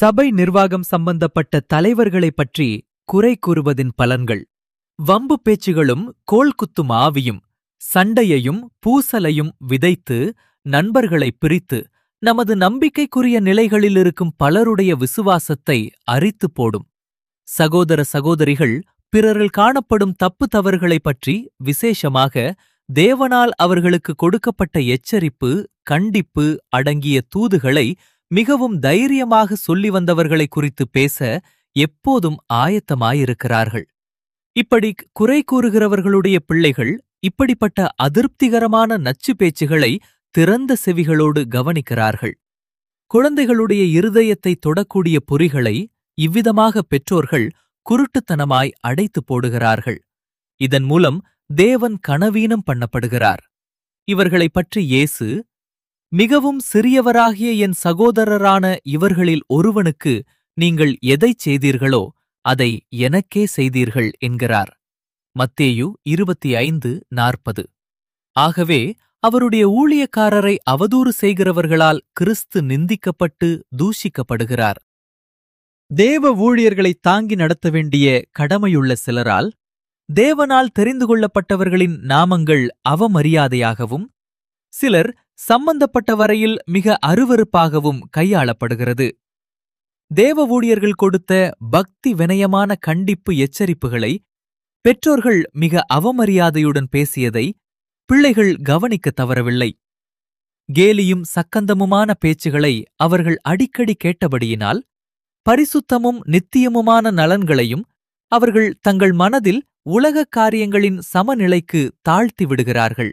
சபை நிர்வாகம் சம்பந்தப்பட்ட தலைவர்களைப் பற்றி குறை கூறுவதின் பலன்கள் வம்பு பேச்சுகளும் கோல் குத்தும் ஆவியும் சண்டையையும் பூசலையும் விதைத்து நண்பர்களை பிரித்து நமது நம்பிக்கைக்குரிய நிலைகளில் இருக்கும் பலருடைய விசுவாசத்தை அரித்து போடும் சகோதர சகோதரிகள் பிறரில் காணப்படும் தப்பு தவறுகளைப் பற்றி விசேஷமாக தேவனால் அவர்களுக்கு கொடுக்கப்பட்ட எச்சரிப்பு கண்டிப்பு அடங்கிய தூதுகளை மிகவும் தைரியமாக சொல்லி வந்தவர்களை குறித்து பேச எப்போதும் ஆயத்தமாயிருக்கிறார்கள் இப்படி குறை கூறுகிறவர்களுடைய பிள்ளைகள் இப்படிப்பட்ட அதிருப்திகரமான நச்சு பேச்சுகளை திறந்த செவிகளோடு கவனிக்கிறார்கள் குழந்தைகளுடைய இருதயத்தை தொடக்கூடிய பொறிகளை இவ்விதமாக பெற்றோர்கள் குருட்டுத்தனமாய் அடைத்து போடுகிறார்கள் இதன் மூலம் தேவன் கனவீனம் பண்ணப்படுகிறார் இவர்களைப் பற்றி இயேசு மிகவும் சிறியவராகிய என் சகோதரரான இவர்களில் ஒருவனுக்கு நீங்கள் எதைச் செய்தீர்களோ அதை எனக்கே செய்தீர்கள் என்கிறார் மத்தேயு இருபத்தி ஐந்து நாற்பது ஆகவே அவருடைய ஊழியக்காரரை அவதூறு செய்கிறவர்களால் கிறிஸ்து நிந்திக்கப்பட்டு தூஷிக்கப்படுகிறார் தேவ ஊழியர்களை தாங்கி நடத்த வேண்டிய கடமையுள்ள சிலரால் தேவனால் தெரிந்து கொள்ளப்பட்டவர்களின் நாமங்கள் அவமரியாதையாகவும் சிலர் சம்பந்தப்பட்ட வரையில் மிக அருவருப்பாகவும் கையாளப்படுகிறது தேவ ஊழியர்கள் கொடுத்த பக்தி வினயமான கண்டிப்பு எச்சரிப்புகளை பெற்றோர்கள் மிக அவமரியாதையுடன் பேசியதை பிள்ளைகள் கவனிக்கத் தவறவில்லை கேலியும் சக்கந்தமுமான பேச்சுகளை அவர்கள் அடிக்கடி கேட்டபடியினால் பரிசுத்தமும் நித்தியமுமான நலன்களையும் அவர்கள் தங்கள் மனதில் உலகக் காரியங்களின் சமநிலைக்கு தாழ்த்தி விடுகிறார்கள்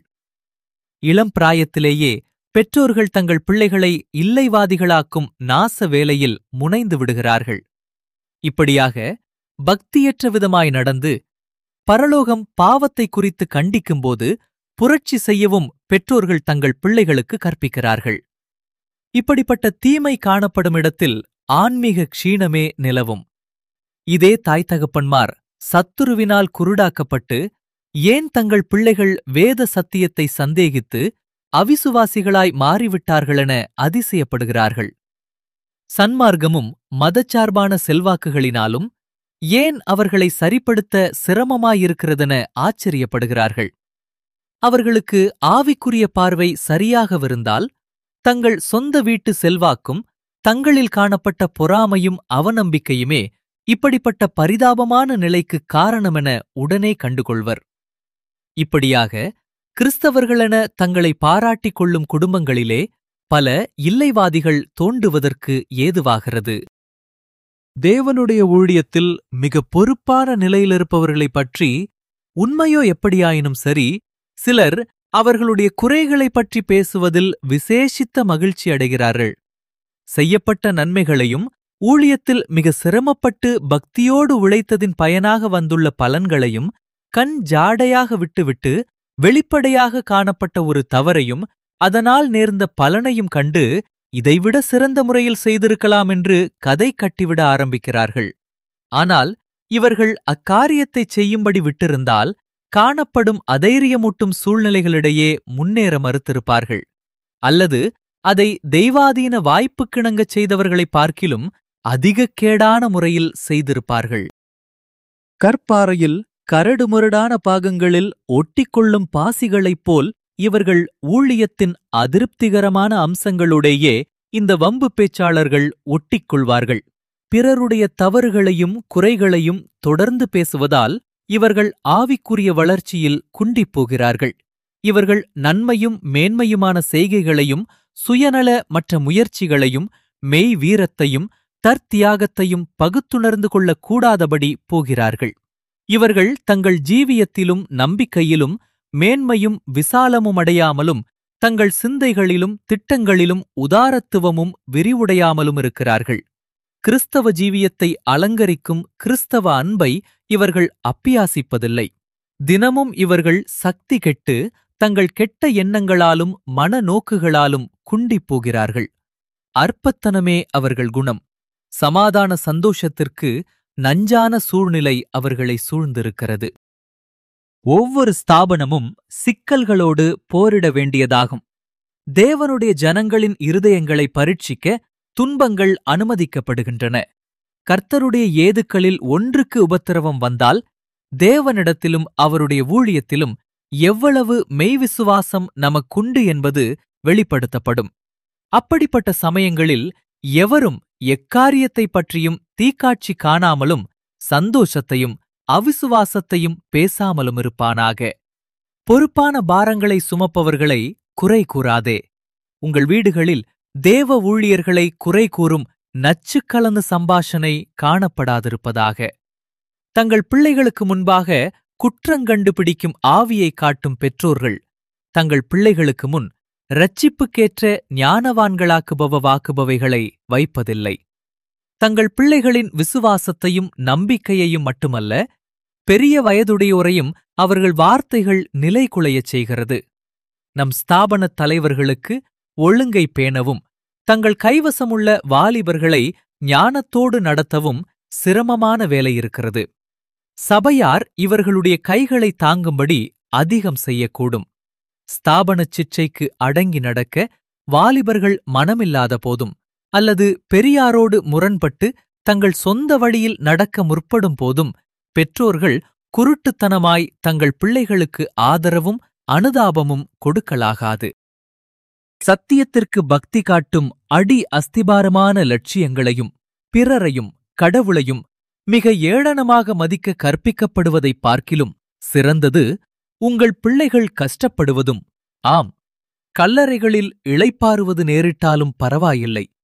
இளம் பிராயத்திலேயே பெற்றோர்கள் தங்கள் பிள்ளைகளை இல்லைவாதிகளாக்கும் நாச வேலையில் முனைந்து விடுகிறார்கள் இப்படியாக பக்தியற்ற விதமாய் நடந்து பரலோகம் பாவத்தை குறித்து கண்டிக்கும்போது புரட்சி செய்யவும் பெற்றோர்கள் தங்கள் பிள்ளைகளுக்கு கற்பிக்கிறார்கள் இப்படிப்பட்ட தீமை காணப்படும் இடத்தில் ஆன்மீக க்ஷீணமே நிலவும் இதே தாய் தகப்பன்மார் சத்துருவினால் குருடாக்கப்பட்டு ஏன் தங்கள் பிள்ளைகள் வேத சத்தியத்தை சந்தேகித்து அவிசுவாசிகளாய் மாறிவிட்டார்களென அதிசயப்படுகிறார்கள் சன்மார்க்கமும் மதச்சார்பான செல்வாக்குகளினாலும் ஏன் அவர்களை சரிப்படுத்த சிரமமாயிருக்கிறதென ஆச்சரியப்படுகிறார்கள் அவர்களுக்கு ஆவிக்குரிய பார்வை சரியாகவிருந்தால் தங்கள் சொந்த வீட்டு செல்வாக்கும் தங்களில் காணப்பட்ட பொறாமையும் அவநம்பிக்கையுமே இப்படிப்பட்ட பரிதாபமான நிலைக்கு காரணமென உடனே கண்டுகொள்வர் இப்படியாக கிறிஸ்தவர்களென தங்களை பாராட்டிக் கொள்ளும் குடும்பங்களிலே பல இல்லைவாதிகள் தோண்டுவதற்கு ஏதுவாகிறது தேவனுடைய ஊழியத்தில் மிக பொறுப்பான நிலையிலிருப்பவர்களைப் பற்றி உண்மையோ எப்படியாயினும் சரி சிலர் அவர்களுடைய குறைகளைப் பற்றி பேசுவதில் விசேஷித்த மகிழ்ச்சி அடைகிறார்கள் செய்யப்பட்ட நன்மைகளையும் ஊழியத்தில் மிக சிரமப்பட்டு பக்தியோடு உழைத்ததின் பயனாக வந்துள்ள பலன்களையும் கண் ஜாடையாக விட்டுவிட்டு வெளிப்படையாக காணப்பட்ட ஒரு தவறையும் அதனால் நேர்ந்த பலனையும் கண்டு இதைவிட சிறந்த முறையில் செய்திருக்கலாம் என்று கதை கட்டிவிட ஆரம்பிக்கிறார்கள் ஆனால் இவர்கள் அக்காரியத்தைச் செய்யும்படி விட்டிருந்தால் காணப்படும் அதைரியமூட்டும் சூழ்நிலைகளிடையே முன்னேற மறுத்திருப்பார்கள் அல்லது அதை தெய்வாதீன வாய்ப்புக்கிணங்கச் செய்தவர்களைப் பார்க்கிலும் அதிக கேடான முறையில் செய்திருப்பார்கள் கற்பாறையில் கரடுமுரடான பாகங்களில் ஒட்டிக்கொள்ளும் பாசிகளைப் போல் இவர்கள் ஊழியத்தின் அதிருப்திகரமான அம்சங்களோடேயே இந்த வம்பு பேச்சாளர்கள் ஒட்டிக்கொள்வார்கள் பிறருடைய தவறுகளையும் குறைகளையும் தொடர்ந்து பேசுவதால் இவர்கள் ஆவிக்குரிய வளர்ச்சியில் குண்டிப் போகிறார்கள் இவர்கள் நன்மையும் மேன்மையுமான செய்கைகளையும் சுயநல மற்ற முயற்சிகளையும் மெய் வீரத்தையும் தற்தியாகத்தையும் பகுத்துணர்ந்து கொள்ளக் கூடாதபடி போகிறார்கள் இவர்கள் தங்கள் ஜீவியத்திலும் நம்பிக்கையிலும் மேன்மையும் விசாலமும் அடையாமலும் தங்கள் சிந்தைகளிலும் திட்டங்களிலும் உதாரத்துவமும் விரிவுடையாமலும் இருக்கிறார்கள் கிறிஸ்தவ ஜீவியத்தை அலங்கரிக்கும் கிறிஸ்தவ அன்பை இவர்கள் அப்பியாசிப்பதில்லை தினமும் இவர்கள் சக்தி கெட்டு தங்கள் கெட்ட எண்ணங்களாலும் மனநோக்குகளாலும் குண்டிப் போகிறார்கள் அற்பத்தனமே அவர்கள் குணம் சமாதான சந்தோஷத்திற்கு நஞ்சான சூழ்நிலை அவர்களை சூழ்ந்திருக்கிறது ஒவ்வொரு ஸ்தாபனமும் சிக்கல்களோடு போரிட வேண்டியதாகும் தேவனுடைய ஜனங்களின் இருதயங்களை பரீட்சிக்க துன்பங்கள் அனுமதிக்கப்படுகின்றன கர்த்தருடைய ஏதுக்களில் ஒன்றுக்கு உபத்திரவம் வந்தால் தேவனிடத்திலும் அவருடைய ஊழியத்திலும் எவ்வளவு மெய்விசுவாசம் நமக்குண்டு என்பது வெளிப்படுத்தப்படும் அப்படிப்பட்ட சமயங்களில் எவரும் எக்காரியத்தை பற்றியும் தீக்காட்சி காணாமலும் சந்தோஷத்தையும் அவிசுவாசத்தையும் பேசாமலும் இருப்பானாக பொறுப்பான பாரங்களை சுமப்பவர்களை குறை கூறாதே உங்கள் வீடுகளில் தேவ ஊழியர்களை குறை கூறும் நச்சுக்கலந்த சம்பாஷணை காணப்படாதிருப்பதாக தங்கள் பிள்ளைகளுக்கு முன்பாக குற்றங்கண்டுபிடிக்கும் ஆவியை காட்டும் பெற்றோர்கள் தங்கள் பிள்ளைகளுக்கு முன் இரட்சிப்புக்கேற்ற ஞானவான்களாக்குபவ வாக்குபவைகளை வைப்பதில்லை தங்கள் பிள்ளைகளின் விசுவாசத்தையும் நம்பிக்கையையும் மட்டுமல்ல பெரிய வயதுடையோரையும் அவர்கள் வார்த்தைகள் நிலைகுலையச் செய்கிறது நம் ஸ்தாபனத் தலைவர்களுக்கு ஒழுங்கை பேணவும் தங்கள் கைவசமுள்ள வாலிபர்களை ஞானத்தோடு நடத்தவும் சிரமமான வேலை இருக்கிறது சபையார் இவர்களுடைய கைகளை தாங்கும்படி அதிகம் செய்யக்கூடும் ஸ்தாபனச் சிற்றைக்கு அடங்கி நடக்க வாலிபர்கள் மனமில்லாத போதும் அல்லது பெரியாரோடு முரண்பட்டு தங்கள் சொந்த வழியில் நடக்க முற்படும் போதும் பெற்றோர்கள் குருட்டுத்தனமாய் தங்கள் பிள்ளைகளுக்கு ஆதரவும் அனுதாபமும் கொடுக்கலாகாது சத்தியத்திற்கு பக்தி காட்டும் அடி அஸ்திபாரமான லட்சியங்களையும் பிறரையும் கடவுளையும் மிக ஏளனமாக மதிக்க கற்பிக்கப்படுவதைப் பார்க்கிலும் சிறந்தது உங்கள் பிள்ளைகள் கஷ்டப்படுவதும் ஆம் கல்லறைகளில் இளைப்பாறுவது நேரிட்டாலும் பரவாயில்லை